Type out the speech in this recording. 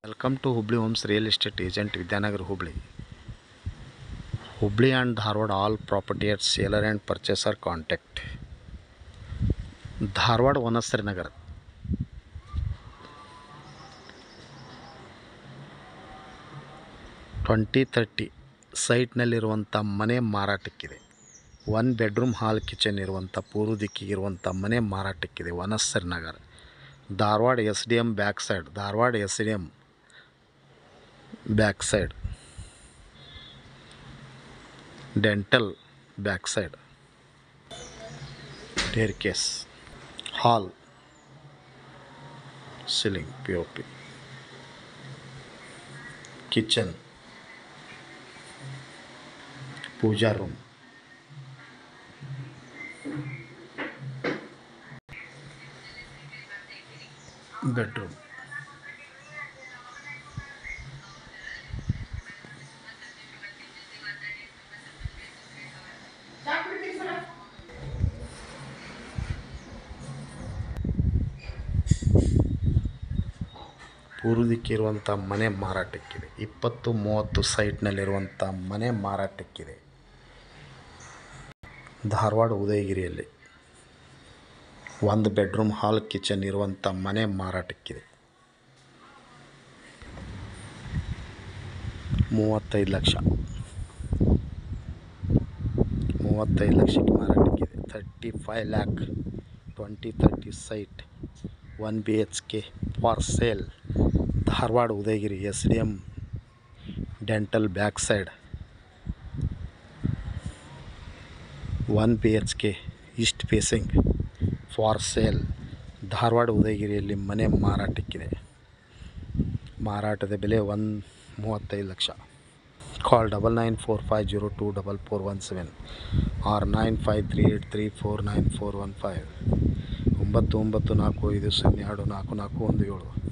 welcome to Hubli homes real estate agent Vidyanagar Hubli Hubli and Dharwad all property at seller and purchaser contact Dharwad Vanashree Nagar twenty thirty ಸೈಟ್ನಲ್ಲಿರುವಂಥ ಮನೆ ಮಾರಾಟಕ್ಕಿದೆ one bedroom hall kitchen ಇರುವಂಥ ಪೂರ್ವ ದಿಕ್ಕಿಗಿರುವಂಥ ಮನೆ ಮಾರಾಟಕ್ಕಿದೆ Vanashree Nagar Dharwad S D M back side Dharwad S D M back side dental back side ಡೇರ್ ಕೇಸ್ hall ceiling P O P kitchen pooja room bedroom ಪೂರ್ವ ದಿಕ್ಕಿರುವಂಥ ಮನೆ ಮಾರಾಟಕ್ಕಿದೆ ಇಪ್ಪತ್ತು ಮೂವತ್ತು ಸೈಟ್ನಲ್ಲಿರುವಂಥ ಮನೆ ಮಾರಾಟಕ್ಕಿದೆ ಧಾರವಾಡ ಉದಯಗಿರಿಯಲ್ಲಿ ಒಂದು ಬೆಡ್ರೂಮ್ ಹಾಲ್ ಕಿಚನ್ ಇರುವಂಥ ಮನೆ ಮಾರಾಟಕ್ಕಿದೆ ಮೂವತ್ತೈದು ಲಕ್ಷ ಮೂವತ್ತೈದು ಲಕ್ಷಕ್ಕೆ ಮಾರಾಟಕ್ಕಿದೆ thirty five lakh twenty thirty site one B H K for sale Dharwad Udayagiri S D M dental back side one B H K east facing for sale Dharwad ಉದಯಗಿರಿಯಲ್ಲಿ ಮನೆ ಮಾರಾಟಕ್ಕಿದೆ ಮಾರಾಟದ ಬೆಲೆ ಒನ್ ಮೂವತ್ತೈದು lakh call double nine four five zero two double four one seven or nine five three eight three four nine four one five ಒಂಬತ್ತು ಒಂಬತ್ತು ನಾಲ್ಕು ಐದು ಸೊನ್ನೆ ಎರಡು ನಾಲ್ಕು ನಾಲ್ಕು ಒಂದು ಏಳು